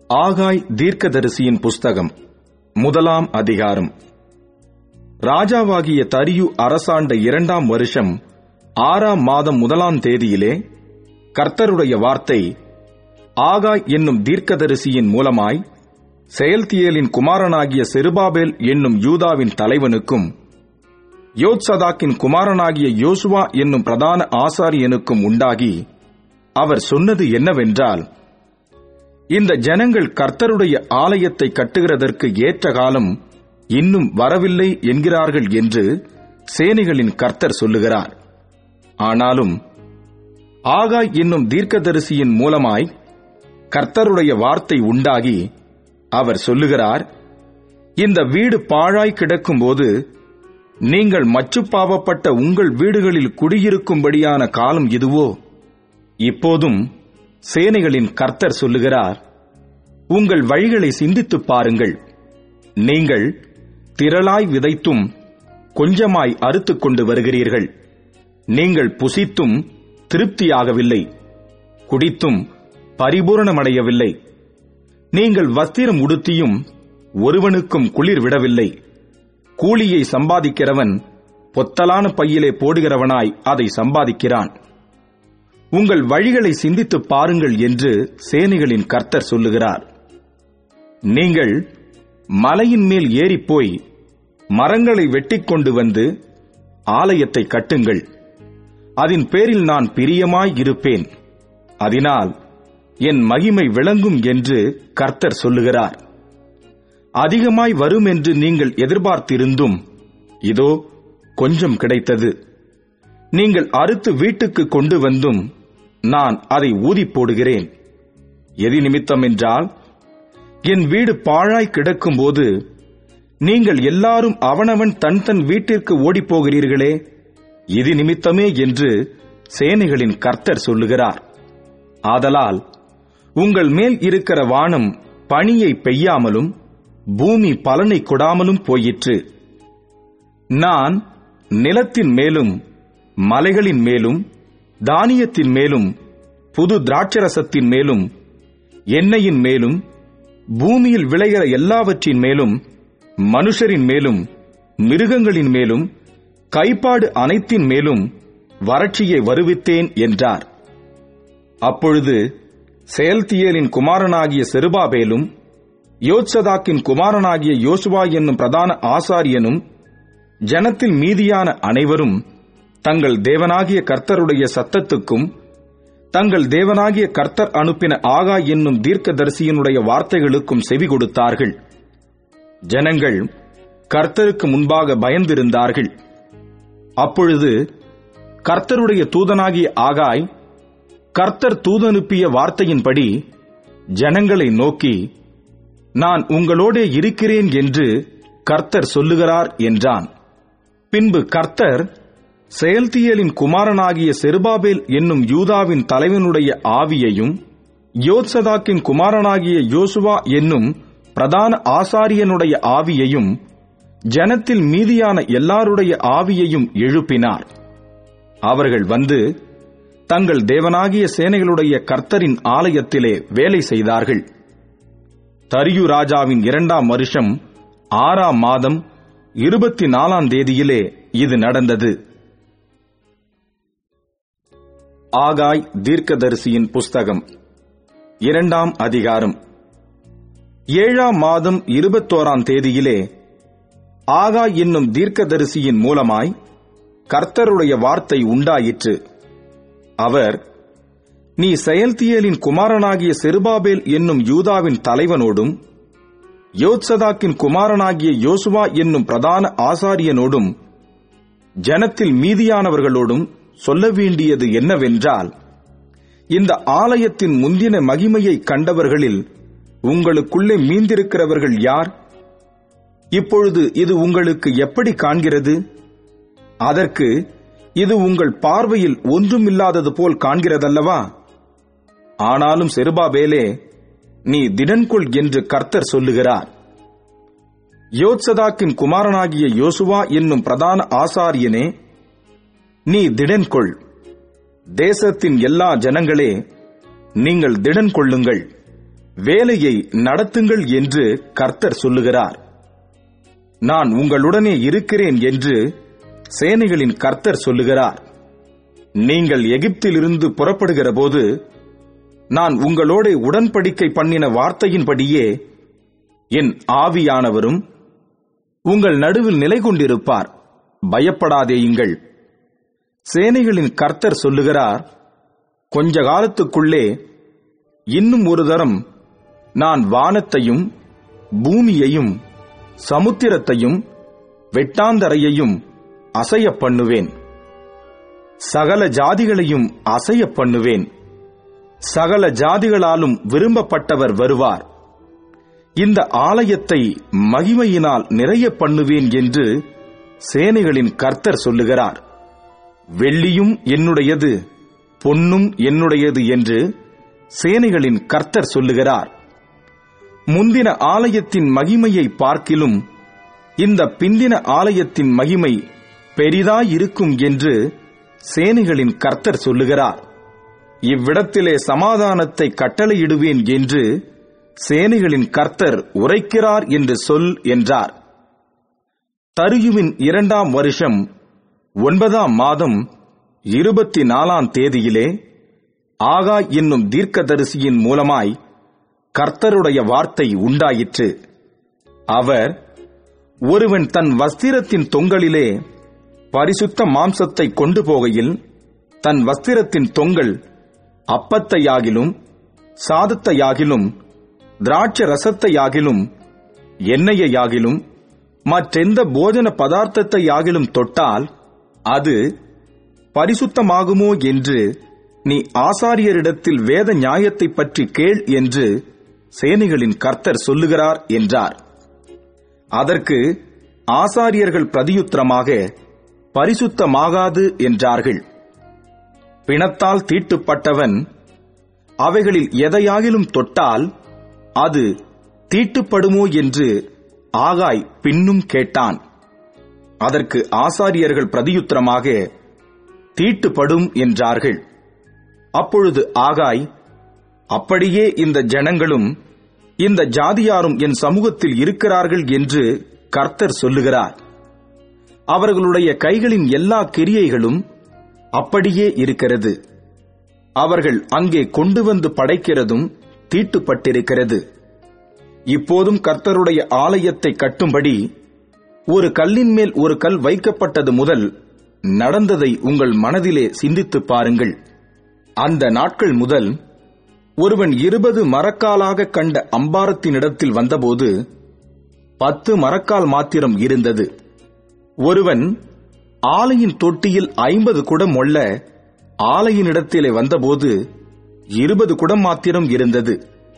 ஆகாய் தீர்க்கதரிசியின் புஸ்தகம் முதலாம் அதிகாரம் ராஜாவாகிய தரியு அரசாண்ட இரண்டாம் வருஷம் ஆறாம் மாதம் முதலாம் தேதியிலே கர்த்தருடைய வார்த்தை ஆகாய் என்னும் தீர்க்கதரிசியின் மூலமாய் செயல்தியேலின் குமாரனாகிய செருபாபேல் என்னும் யூதாவின் தலைவனுக்கும் யோத்சதாக்கின் குமாரனாகிய யோசுவா என்னும் பிரதான ஆசாரியனுக்கும் உண்டாகி அவர் சொன்னது என்னவென்றால் இந்த ஜனங்கள் கர்த்தருடைய ஆலயத்தை கட்டுகிறதற்கு ஏற்ற காலம் இன்னும் வரவில்லை என்கிறார்கள் என்று சேனைகளின் கர்த்தர் சொல்லுகிறார் ஆனாலும் ஆகாய் என்னும் தீர்க்கதரிசியின் மூலமாய் கர்த்தருடைய வார்த்தை உண்டாகி அவர் சொல்லுகிறார் இந்த வீடு பாழாய் கிடக்கும்போது நீங்கள் மச்சுப்பாவப்பட்ட உங்கள் வீடுகளில் குடியிருக்கும்படியான காலம் இதுவோ இப்போதும் சேனைகளின் கர்த்தர் சொல்லுகிறார் உங்கள் வழிகளை சிந்தித்துப் பாருங்கள் நீங்கள் திரளாய் விதைத்தும் கொஞ்சமாய் அறுத்துக் கொண்டு வருகிறீர்கள் நீங்கள் புசித்தும் திருப்தியாகவில்லை குடித்தும் பரிபூரணமடையவில்லை நீங்கள் வஸ்திரம் உடுத்தியும் ஒருவனுக்கும் குளிர் விடவில்லை கூலியை சம்பாதிக்கிறவன் பொத்தலான பையிலே போடுகிறவனாய் அதை சம்பாதிக்கிறான் உங்கள் வழிகளை சிந்தித்துப் பாருங்கள் என்று சேனைகளின் கர்த்தர் சொல்லுகிறார் நீங்கள் மலையின் மேல் ஏறிப்போய் மரங்களை வெட்டிக் கொண்டு வந்து ஆலயத்தை கட்டுங்கள் அதன் பேரில் நான் பிரியமாய் இருப்பேன் அதனால் என் மகிமை விளங்கும் என்று கர்த்தர் சொல்லுகிறார் அதிகமாய் வரும் என்று நீங்கள் எதிர்பார்த்திருந்தும் இதோ கொஞ்சம் கிடைத்தது நீங்கள் அறுத்து வீட்டுக்கு கொண்டு வந்தும் நான் அதை ஊதிப் போடுகிறேன் எதி நிமித்தம் என்றால் என் வீடு பாழாய் கிடக்கும்போது நீங்கள் எல்லாரும் அவனவன் தன் தன் வீட்டிற்கு ஓடிப்போகிறீர்களே இது நிமித்தமே என்று சேனைகளின் கர்த்தர் சொல்லுகிறார் ஆதலால் உங்கள் மேல் இருக்கிற வானம் பனியை பெய்யாமலும் பூமி பலனை கொடாமலும் போயிற்று நான் நிலத்தின் மேலும் மலைகளின் மேலும் தானியத்தின் மேலும் புது திராட்சரசத்தின் மேலும் எண்ணெயின் மேலும் பூமியில் விளைகிற எல்லாவற்றின் மேலும் மனுஷரின் மேலும் மிருகங்களின் மேலும் கைப்பாடு அனைத்தின் மேலும் வறட்சியை வருவித்தேன் என்றார் அப்பொழுது செயல்தியேலின் குமாரனாகிய செருபாபேலும் யோத்சதாக்கின் குமாரனாகிய யோசுவா என்னும் பிரதான ஆசாரியனும் ஜனத்தில் மீதியான அனைவரும் தங்கள் தேவனாகிய கர்த்தருடைய சத்தத்துக்கும் தங்கள் தேவனாகிய கர்த்தர் அனுப்பின ஆகா என்னும் தீர்க்கதரிசியினுடைய வார்த்தைகளுக்கும் செவி கொடுத்தார்கள் ஜனங்கள் கர்த்தருக்கு முன்பாக பயந்திருந்தார்கள் அப்பொழுது கர்த்தருடைய தூதனாகிய ஆகாய் கர்த்தர் தூதனுப்பிய வார்த்தையின்படி ஜனங்களை நோக்கி நான் உங்களோடே இருக்கிறேன் என்று கர்த்தர் சொல்லுகிறார் என்றான் பின்பு கர்த்தர் செயல்தியலின் குமாரனாகிய செருபாபேல் என்னும் யூதாவின் தலைவனுடைய ஆவியையும் யோத்சதாக்கின் குமாரனாகிய யோசுவா என்னும் பிரதான ஆசாரியனுடைய ஆவியையும் ஜனத்தில் மீதியான எல்லாருடைய ஆவியையும் எழுப்பினார் அவர்கள் வந்து தங்கள் தேவனாகிய சேனைகளுடைய கர்த்தரின் ஆலயத்திலே வேலை செய்தார்கள் தரியு ராஜாவின் இரண்டாம் வருஷம் ஆறாம் மாதம் இருபத்தி நாலாம் தேதியிலே இது நடந்தது ஆகாய் தீர்க்கதரிசியின் புஸ்தகம் இரண்டாம் அதிகாரம் ஏழாம் மாதம் இருபத்தோராம் தேதியிலே ஆகாய் என்னும் தீர்க்கதரிசியின் மூலமாய் கர்த்தருடைய வார்த்தை உண்டாயிற்று அவர் நீ செயல்தியலின் குமாரனாகிய செருபாபேல் என்னும் யூதாவின் தலைவனோடும் யோத்சதாக்கின் குமாரனாகிய யோசுவா என்னும் பிரதான ஆசாரியனோடும் ஜனத்தில் மீதியானவர்களோடும் சொல்ல வேண்டியது என்னவென்றால் இந்த ஆலயத்தின் முந்தின மகிமையை கண்டவர்களில் உங்களுக்குள்ளே மீந்திருக்கிறவர்கள் யார் இப்பொழுது இது உங்களுக்கு எப்படி காண்கிறது அதற்கு இது உங்கள் பார்வையில் ஒன்றுமில்லாதது போல் காண்கிறதல்லவா ஆனாலும் செருபாபேலே நீ திடன்கொள் என்று கர்த்தர் சொல்லுகிறார் யோத்சதாக்கின் குமாரனாகிய யோசுவா என்னும் பிரதான ஆசாரியனே நீ திடன்கொள் தேசத்தின் எல்லா ஜனங்களே நீங்கள் திடன் கொள்ளுங்கள் வேலையை நடத்துங்கள் என்று கர்த்தர் சொல்லுகிறார் நான் உங்களுடனே இருக்கிறேன் என்று சேனைகளின் கர்த்தர் சொல்லுகிறார் நீங்கள் எகிப்திலிருந்து புறப்படுகிற போது நான் உங்களோட உடன்படிக்கை பண்ணின வார்த்தையின்படியே என் ஆவியானவரும் உங்கள் நடுவில் நிலை கொண்டிருப்பார் பயப்படாதேயுங்கள் சேனைகளின் கர்த்தர் சொல்லுகிறார் கொஞ்ச காலத்துக்குள்ளே இன்னும் ஒரு தரம் நான் வானத்தையும் பூமியையும் சமுத்திரத்தையும் வெட்டாந்தரையையும் அசைய பண்ணுவேன் சகல ஜாதிகளையும் அசைய பண்ணுவேன் சகல ஜாதிகளாலும் விரும்பப்பட்டவர் வருவார் இந்த ஆலயத்தை மகிமையினால் நிறைய பண்ணுவேன் என்று சேனைகளின் கர்த்தர் சொல்லுகிறார் வெள்ளியும் என்னுடையது பொன்னும் என்னுடையது என்று சேனைகளின் கர்த்தர் சொல்லுகிறார் முந்தின ஆலயத்தின் மகிமையை பார்க்கிலும் இந்த பிந்தின ஆலயத்தின் மகிமை பெரிதாயிருக்கும் என்று சேனைகளின் கர்த்தர் சொல்லுகிறார் இவ்விடத்திலே சமாதானத்தை கட்டளையிடுவேன் என்று சேனைகளின் கர்த்தர் உரைக்கிறார் என்று சொல் என்றார் தரியுவின் இரண்டாம் வருஷம் ஒன்பதாம் மாதம் இருபத்தி நாலாம் தேதியிலே ஆகா என்னும் தீர்க்கதரிசியின் மூலமாய் கர்த்தருடைய வார்த்தை உண்டாயிற்று அவர் ஒருவன் தன் வஸ்திரத்தின் தொங்கலிலே பரிசுத்த மாம்சத்தை கொண்டு போகையில் தன் வஸ்திரத்தின் தொங்கல் அப்பத்தையாகிலும் சாதத்தையாகிலும் திராட்ச ரசத்தையாகிலும் எண்ணெயையாகிலும் மற்றெந்த போஜன பதார்த்தத்தையாகிலும் தொட்டால் அது பரிசுத்தமாகுமோ என்று நீ ஆசாரியரிடத்தில் வேத நியாயத்தை பற்றி கேள் என்று சேனைகளின் கர்த்தர் சொல்லுகிறார் என்றார் அதற்கு ஆசாரியர்கள் பிரதியுத்தரமாக பரிசுத்தமாகாது என்றார்கள் பிணத்தால் தீட்டுப்பட்டவன் அவைகளில் எதையாகிலும் தொட்டால் அது தீட்டுப்படுமோ என்று ஆகாய் பின்னும் கேட்டான் அதற்கு ஆசாரியர்கள் பிரதியுத்தரமாக தீட்டுப்படும் என்றார்கள் அப்பொழுது ஆகாய் அப்படியே இந்த ஜனங்களும் இந்த ஜாதியாரும் என் சமூகத்தில் இருக்கிறார்கள் என்று கர்த்தர் சொல்லுகிறார் அவர்களுடைய கைகளின் எல்லா கிரியைகளும் அப்படியே இருக்கிறது அவர்கள் அங்கே கொண்டு வந்து படைக்கிறதும் தீட்டுப்பட்டிருக்கிறது இப்போதும் கர்த்தருடைய ஆலயத்தை கட்டும்படி ஒரு கல்லின் மேல் ஒரு கல் வைக்கப்பட்டது முதல் நடந்ததை உங்கள் மனதிலே சிந்தித்துப் பாருங்கள் அந்த நாட்கள் முதல் ஒருவன் இருபது மரக்காலாக கண்ட அம்பாரத்தினிடத்தில் வந்தபோது பத்து மரக்கால் மாத்திரம் இருந்தது ஒருவன் ஆலையின் தொட்டியில் ஐம்பது குடம் ஒள்ள ஆலையினிடத்திலே வந்தபோது இருபது குடம் மாத்திரம் இருந்தது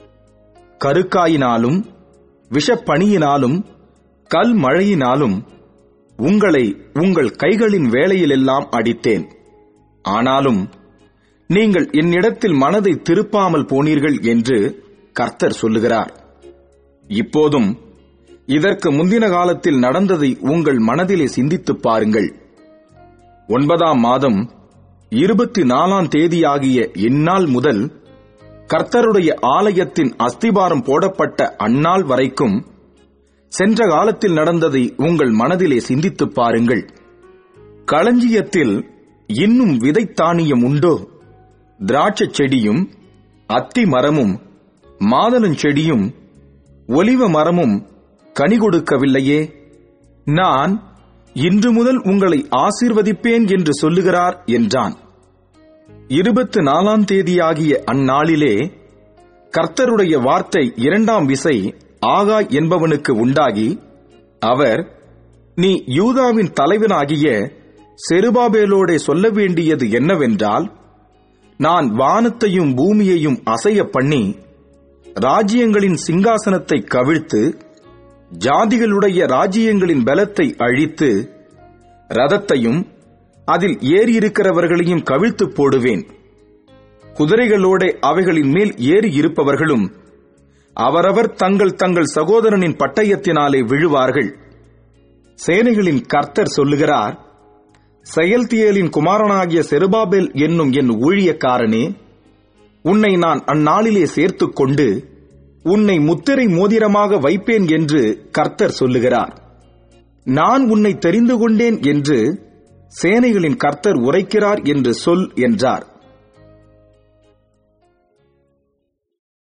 கருக்காயினாலும் விஷப்பணியினாலும் கல் மழையினாலும் உங்களை உங்கள் கைகளின் வேலையிலெல்லாம் அடித்தேன் ஆனாலும் நீங்கள் என்னிடத்தில் மனதை திருப்பாமல் போனீர்கள் என்று கர்த்தர் சொல்லுகிறார் இப்போதும் இதற்கு முந்தின காலத்தில் நடந்ததை உங்கள் மனதிலே சிந்தித்துப் பாருங்கள் ஒன்பதாம் மாதம் இருபத்தி நாலாம் தேதியாகிய இந்நாள் முதல் கர்த்தருடைய ஆலயத்தின் அஸ்திபாரம் போடப்பட்ட அந்நாள் வரைக்கும் சென்ற காலத்தில் நடந்ததை உங்கள் மனதிலே சிந்தித்துப் பாருங்கள் களஞ்சியத்தில் இன்னும் விதைத்தானியம் உண்டோ திராட்சைச் செடியும் அத்தி மரமும் மாதளஞ்செடியும் ஒலிவ மரமும் கனி கொடுக்கவில்லையே நான் இன்று முதல் உங்களை ஆசீர்வதிப்பேன் என்று சொல்லுகிறார் என்றான் இருபத்து நாலாம் தேதியாகிய அந்நாளிலே கர்த்தருடைய வார்த்தை இரண்டாம் விசை ஆகாய் என்பவனுக்கு உண்டாகி அவர் நீ யூதாவின் தலைவனாகிய செருபாபேலோடே சொல்ல வேண்டியது என்னவென்றால் நான் வானத்தையும் பூமியையும் அசைய பண்ணி ராஜ்யங்களின் சிங்காசனத்தை கவிழ்த்து ஜாதிகளுடைய ராஜ்யங்களின் பலத்தை அழித்து ரதத்தையும் அதில் ஏறியிருக்கிறவர்களையும் கவிழ்த்து போடுவேன் குதிரைகளோட அவைகளின் மேல் ஏறி இருப்பவர்களும் அவரவர் தங்கள் தங்கள் சகோதரனின் பட்டயத்தினாலே விழுவார்கள் சேனைகளின் கர்த்தர் சொல்லுகிறார் செயல்தியலின் குமாரனாகிய செருபாபேல் என்னும் என் ஊழியக்காரனே உன்னை நான் அந்நாளிலே சேர்த்துக் கொண்டு உன்னை முத்திரை மோதிரமாக வைப்பேன் என்று கர்த்தர் சொல்லுகிறார் நான் உன்னை தெரிந்து கொண்டேன் என்று சேனைகளின் கர்த்தர் உரைக்கிறார் என்று சொல் என்றார்